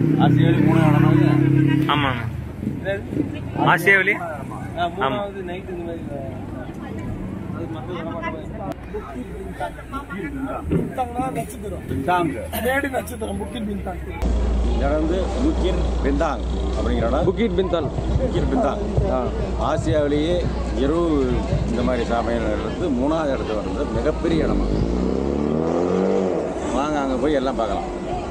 ஆசியாவிலே மூணாவது இடம் ஆமாம் ஆசியாவிலே மூணாவது நைட் இந்த மாதிரி அது மற்ற பிந்தாங் நேடு நட்சத்திரம் புக்கில் பின்தான் இடம் வந்து புக்கிர் பிந்தாங் அப்படிங்கிற இடம் புக்கிட் பின்தான் புக்கிர் பிந்தாங் ஆசியாவிலேயே இரவு இந்த மாதிரி சமையல் இருந்து மூணாவது இடத்துல வந்து மிகப்பெரிய இடமா வாங்க அங்கே போய் எல்லாம் பார்க்கலாம்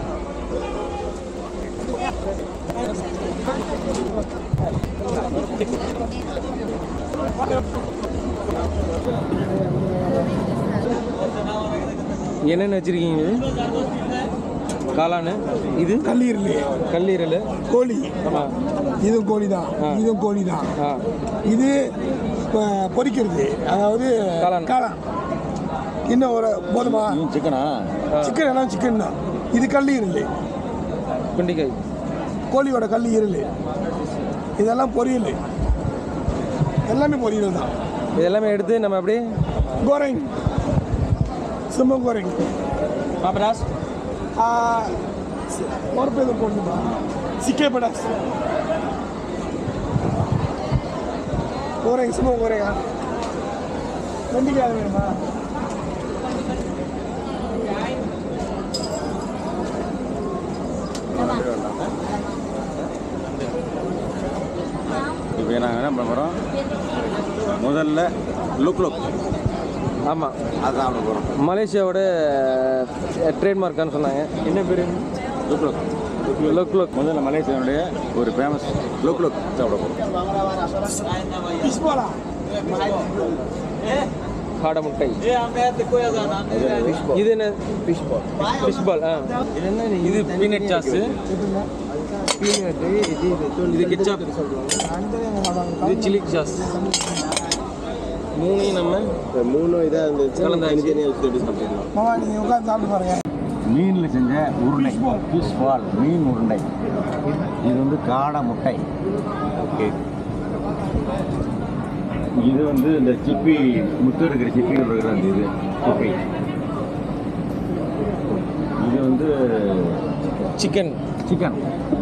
என்னென்ன வச்சிருக்கீங்க இது காளானு இது கல்லீரல் கல்லீரல் கோழி ஆமாம் இதுவும் கோழி தான் இதுவும் கோழி தான் ஆ இது இப்போ பொரிக்கிறது அதாவது காளான். காளான் இன்னும் ஒரு போதுமா இதுவும் சிக்கனா சிக்கன் எல்லாம் சிக்கன் தான் இது கல்லீரல் குண்டிக்காய் கோழியோட கல்லீரல் இதெல்லாம் பொரியல் எல்லாமே பொரியல் தான் இது எல்லாமே எடுத்து நம்ம அப்படியே கோரைங் சிம்ம கோரைங் பாப்பராஸ் பொறுப்பு எதுவும் போடணுமா சிக்கே படாஸ் கோரைங் சிம்ம கோரைங்கா வெண்டிக்காய் அது வேணுமா இப்போ நாங்கள் என்ன பண்ண போகிறோம் முதல்ல லுக் லுக் ஆமாம் அது சாப்பிட போகிறோம் மலேசியாவோட ட்ரேட்மார்க்கான்னு சொன்னாங்க என்ன பேர் லுக் லுக் லுக் லுக் முதல்ல மலேசியாவுடைய ஒரு ஃபேமஸ் லுக் லுக் சாப்பிட போகிறோம் ஃபிஷ் பாலா காடை முட்டை இது என்ன ஃபிஷ் பால் ஃபிஷ் பால் ஆ இது என்ன இது பீனட் சாஸ் இது கெச்சாப் இது சில்லி சாஸ் மூணையும் நம்ம மூணு இதாக இருந்துச்சு கலந்தாச்சு. தனித்தனியாக வச்சு எப்படி சாப்பிட்டுக்கலாம் மாமா நீங்கள் உட்காந்து சாப்பிட்டு பாருங்க மீனில் செஞ்ச உருண்டை ஃபிஷ் பால் மீன் உருண்டை இது வந்து காடை முட்டை ஓகே இது வந்து இந்த சிப்பி முத்து எடுக்கிற சிப்பி இருக்கிற அந்த இது சிப்பி இது வந்து சிக்கன் சிக்கன்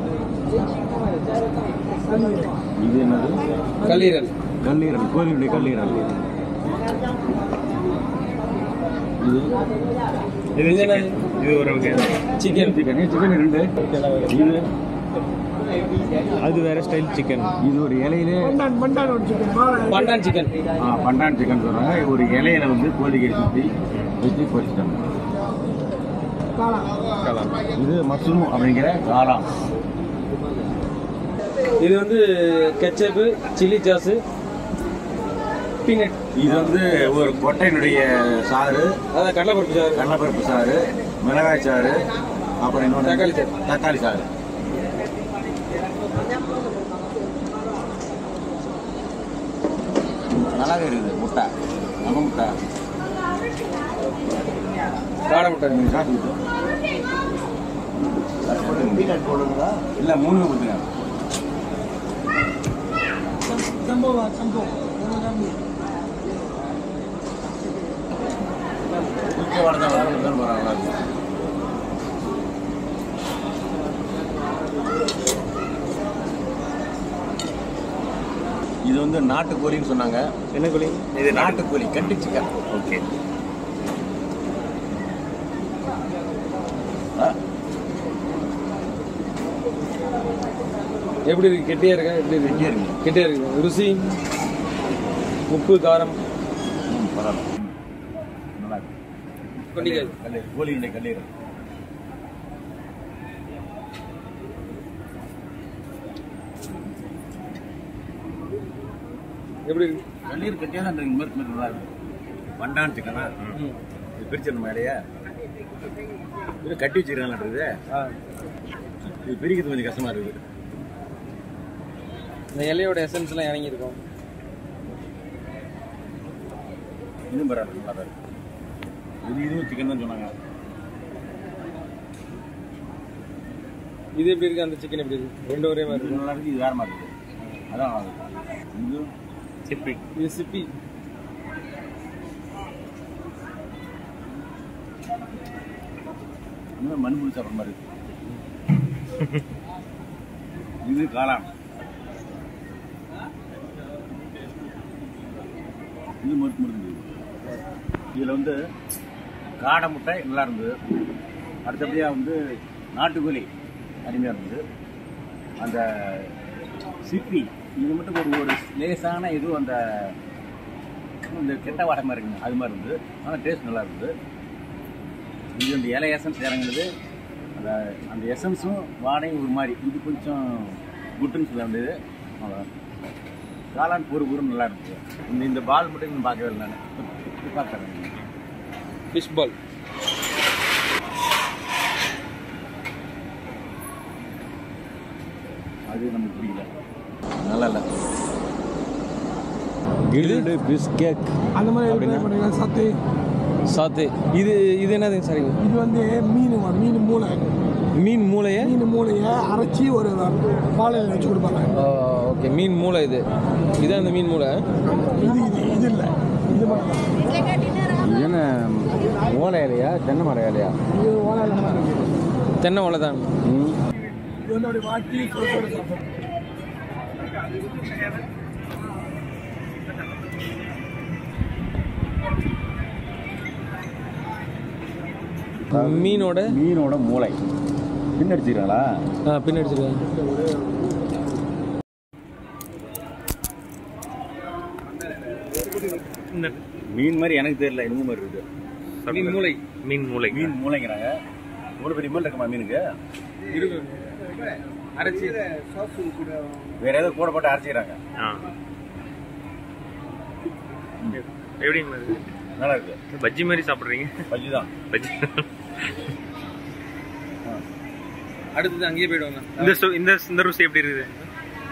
இது என்னது கல்லீரல் கல்லீரல் கோழியுடைய கல்லீரல் இது இது என்ன இது ஒரு சிக்கன் சிக்கன் சிக்கன் ரெண்டு இது அது வேற ஸ்டைல் சிக்கன் இது ஒரு இலையிலே மண்டான் மண்டான் ஒரு சிக்கன் மாலை பண்டான் சிக்கன் ஆ, பண்டான் சிக்கன் சொல்றாங்க ஒரு இலையில வந்து கோழிக்கறி சுற்றி வச்சு பொரிச்சிட்டாங்க காளான் இது மஷ்ரூம் அப்படிங்கிற காளான் இது வந்து கெச்சப்பு சில்லி சாஸ் பீனட் இது வந்து ஒரு கொட்டையினுடைய சாறு அதான் கடலைப்பருப்பு சார் கடலைப்பருப்பு சாறு மிளகாய் சாறு அப்புறம் இன்னொன்று தக்காளி சாறு. தக்காளி சாறு நல்லா இருக்குது முட்டை நம்ம முட்டை காடை முட்டை நீங்க காசு கொடுத்து. பீனட் போடணுங்களா இல்ல மூணு கொடுத்துங்க சம்பவா சம்பவம் உச்ச வடத்தை வளர்ந்து போறாங்க இது வந்து நாட்டுக்கோழின்னு சொன்னாங்க என்ன கோழி இது நாட்டுக்கோழி கட்டி சிக்கன் ஓகே எப்படி இருக்கு கெட்டியா இருக்கா எப்படி இருக்கு கெட்டியா இருக்கு. கெட்டியா இருக்கு ருசி உப்பு காரம் பரவாயில்ல நல்லா இருக்கு கொண்டிக்காய் கல்லீரல் கோழியுடைய கல்லீரல் எப்படி இருக்கு கல்லீரல் கட்டியாக தான் இந்த மாதிரி நல்லா இருக்கு வண்டான் சிக்கனா ம். இது பிரிச்சிடணும் மேலேயே இது கட்டி வச்சிருக்காங்க ஆ. இது பிரிக்கிறது கொஞ்சம் கஷ்டமா இருக்குது இந்த இலையோட எசன்ஸ் எல்லாம் இறங்கியிருக்கும் இதுவும் பரவாயில்ல நல்லா தான் இருக்கு இது இதுவும் சிக்கன் தான் சொன்னாங்க இது எப்படி இருக்கு அந்த சிக்கன் எப்படி இருக்கு ரெண்டு ஒரே மாதிரி இது இருக்கு நல்லா இருக்கு இது வேற மாதிரி இருக்கு அதான் நல்லா இருக்கு இது சிப்பி இது சிப்பி இன்னும் மண் புளி சாப்பிட்ற மாதிரி இருக்கு இது காளான் இது முறுக்கு முறுக்கு இதில் வந்து காடை முட்டை நல்லா இருந்தது அடுத்தபடியாக வந்து நாட்டுக்கோழி அருமையாக இருந்தது அந்த சிப்பி இது மட்டும் ஒரு ஒரு லேசான இது அந்த இந்த கெட்ட வாடை மாதிரி இருக்குங்க அது மாதிரி இருந்தது ஆனால் டேஸ்ட் நல்லா இருந்தது இது இந்த இலை எசன்ஸ் இறங்குனது அந்த அந்த எசன்ஸும் வாடையும் ஒரு மாதிரி இது கொஞ்சம் குட்டுன்னு சொல்ல இருந்தது அவ்வளவுதான். காளான் பொறு பொறு நல்லா இருந்துச்சு இந்த இந்த பால் மட்டும் இன்னும் பார்க்கவே இல்லை நான் பார்க்குறேன் ஃபிஷ் பால் அது நமக்கு பிடிக்கல நல்லா இல்லை கில்டு பிஸ்கெட் அந்த மாதிரி ட்ரை பண்ணுங்க சத்து சாத்து இது இது என்னதுங்க சார் இது? இது வந்து மீன் மீன் மூளை மீன் மூளையை மீன் மூளையை அரைச்சி ஒரு பாலையில் வச்சு கொடுப்பாங்க ஓகே மீன் மூளை இது இதான் அந்த மீன் மூளை இது இது இது இல்லை இது மட்டும் என்ன ஓலை இலையா தென்னை மரம் இலையா இது ஓலையில் தான் இருக்கு தென்னை ஓலை தான் இது வந்து அப்படி வாட்டி சுட சுட சாப்பிடும் மீனோட மீனோட மூளை பின்னடிச்சிருக்காங்களா ஆ, பின்னாடி வச்சிருக்கேன் மீன் மாதிரி எனக்கு தெரியல இன்னும் மாதிரி இருக்கு மீன் மூளை மீன் மூளை மீன் மூளைங்கிறாங்க இவ்வளோ பெரிய மீன் இருக்குமா மீனுக்கு அரைச்சி வேற ஏதோ கூட போட்டு அரைச்சிக்கிறாங்க ஆ எப்படிங்க இது? நல்லா இருக்கு பஜ்ஜி மாதிரி சாப்பிட்றீங்க பஜ்ஜி தான் பஜ்ஜி அடுத்தது அங்கேயே போயிடுவாங்க இந்த சு- இந்த இந்த ருசி எப்படி இருக்குது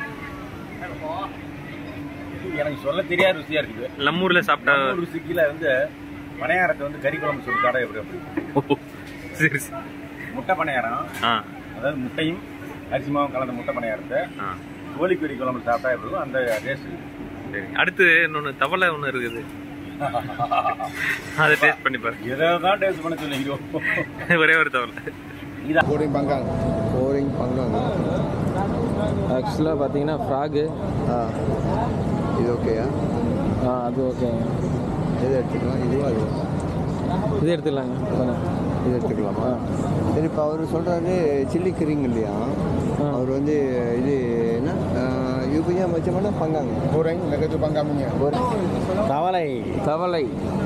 எனக்கு சொல்ல தெரியாத ருசியா இருக்குது லம்மூர்ல சாப்பிட்டா நம்ம ருசிக்கில வந்து பணியாரத்தை வந்து கறி குழம்பு சொல்லி கடை எப்படி அப்படி ஓ, சரி சரி முட்டை பணியாரம் ஆ அதாவது முட்டையும் அரிசி மாவும் கலந்த முட்டை பணியாரத்தை ஆ கோழி கறி குழம்பு சாப்பிட்டா எப்படி இருக்கும் அந்த டேஸ்ட் சரி அடுத்து இன்னொன்று தவளை ஒன்று இருக்குது அதை டேஸ்ட் பண்ணி பாருங்க எதை தான் டேஸ்ட் பண்ண சொல்லிக்கிறோம் ஒரே ஒரு தவளை கோரிங் பங்காங் கோரிங் பங்காங் ஆக்சுவலாக பார்த்தீங்கன்னா ஃப்ராகு ஆ இது ஓகேயா ஆ அது ஓகே எது எடுத்துக்கலாம் இதுவா அது இது எடுத்துடலாங்க அதானே. இது எடுத்துக்கலாமா சரி இப்போ அவர் சொல்கிறாரு சில்லி கறிங் இல்லையா அவர் வந்து இது என்ன யூபியா மச்சமான பங்காங்க goreng mereka tu panggang minyak தவளை தவளை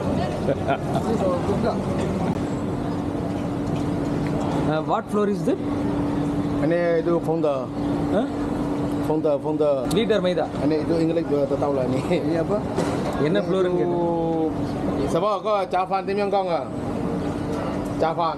what flour is thick ini itu founder founder founder litre maida ini itu English dua tak tahu lah ni ini apa என்ன ஃப்ளோருன்னு கேட்டேன் Itu siapa kau Jafan tim yang kau enggak Jafan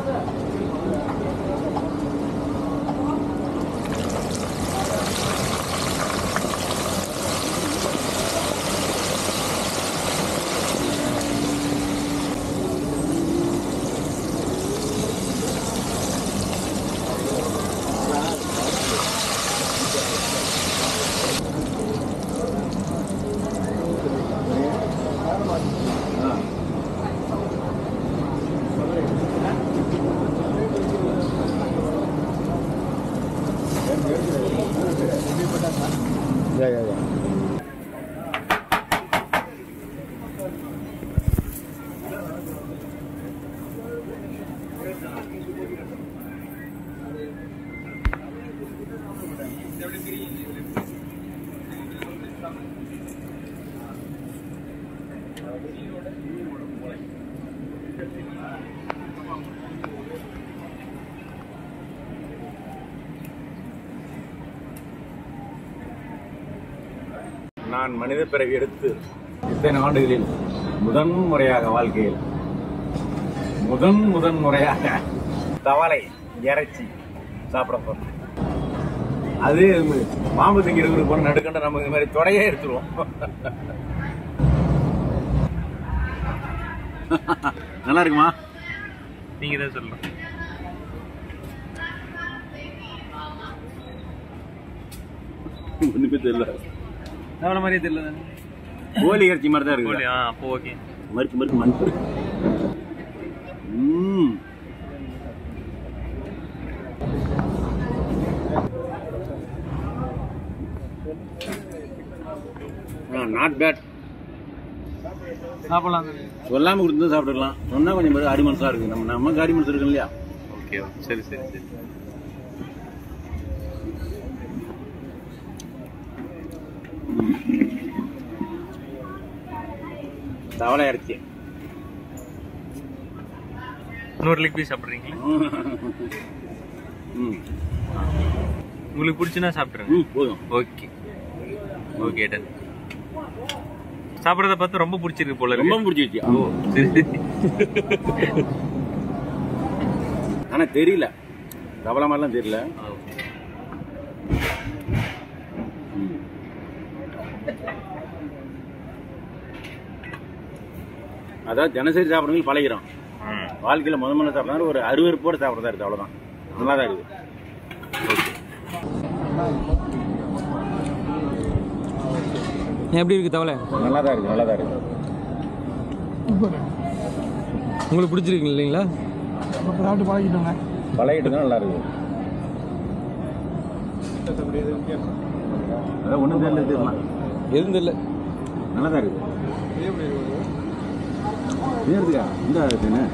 ya ya ya நான் மனித பிறவி எடுத்து இத்தனை ஆண்டுகளில் முதன் முறையாக வாழ்க்கையில் முதன் முதன் முறையாக தவளை இறைச்சி சாப்பிட போறேன் அது பாம்பு திங்கிறவங்களுக்கு போன நடுக்கண்ட நம்ம இந்த மாதிரி தொடையே எடுத்துருவோம் நல்லா இருக்குமா நீங்க தான் சொல்லணும் ஒண்ணுமே தெரியல தவளை மாதிரியே தெரியல கோழி இறைச்சி மாதிரி தான் கோழி இருக்கு ஆ அப்போ ஓகே மறுத்து மறுத்து மண் ம் நாட் பேட் சாப்பிடலாம் சொல்லாம கொடுத்து சாப்பிட்டுக்கலாம் சொன்னா கொஞ்சம் பேர் அடிமனசா இருக்கு நம்ம நமக்கு அடிமனசு இருக்கு இல்லையா ஓகே சரி சரி சரி தவளை இறச்சி இன்னொரு லெக் பீஸ் சாப்பிட்றீங்களா ம் உங்களுக்கு பிடிச்சுன்னா சாப்பிட்ருங்க ம் போதும் ஓகே ஓகே டன் சாப்பிட்றத பார்த்து ரொம்ப பிடிச்சிருக்கு போல ரொம்ப இருக்கு பிடிச்சிருச்சு ஓ சரி சரி ஆனா தெரியல தவளை மாதிரிலாம் தெரியல அதாவது தினசரி சாப்பிடுறவங்க பழகிறோம் ம் வாழ்க்கையில முத முதல்ல சாப்பிட்றாரு ஒரு அருவருப்போட சாப்பிட்றதா இருக்கு அவ்வளவுதான் நல்லா தான் இருக்குது எப்படி இருக்கு தவளை நல்லா தான் இருக்கு நல்லா தான் இருக்கு உங்களுக்கு பிடிச்சிருக்கு இல்லைங்களா பழகிட்டு தான் நல்லா இருக்கு அதான் ஒன்றும் தெரியல தெரியலாம் எதுவும் இல்லை நல்லா தான் இருக்கு ஏறுதுக்கா இந்த இருக்குன்னு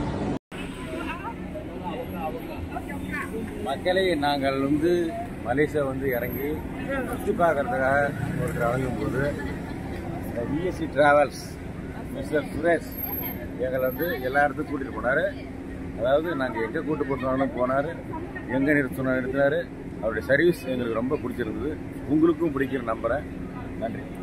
மக்களை நாங்கள் வந்து மலேசியா வந்து இறங்கி சுற்றி பார்க்கறதுக்காக ஒருத்தர் இறங்கும் போது விஎஸ்சி டிராவல்ஸ் மிஸ்டர் சுரேஷ் எங்களை வந்து எல்லா இடத்துக்கும் கூட்டிகிட்டு போனார் அதாவது நாங்கள் எங்கே கூட்டு போனாலும் போனார் எங்கே நிறுத்தினா நிறுத்தினார் அவருடைய சர்வீஸ் எங்களுக்கு ரொம்ப பிடிச்சிருந்தது உங்களுக்கும் பிடிக்கிற நம்புகிறேன் நன்றி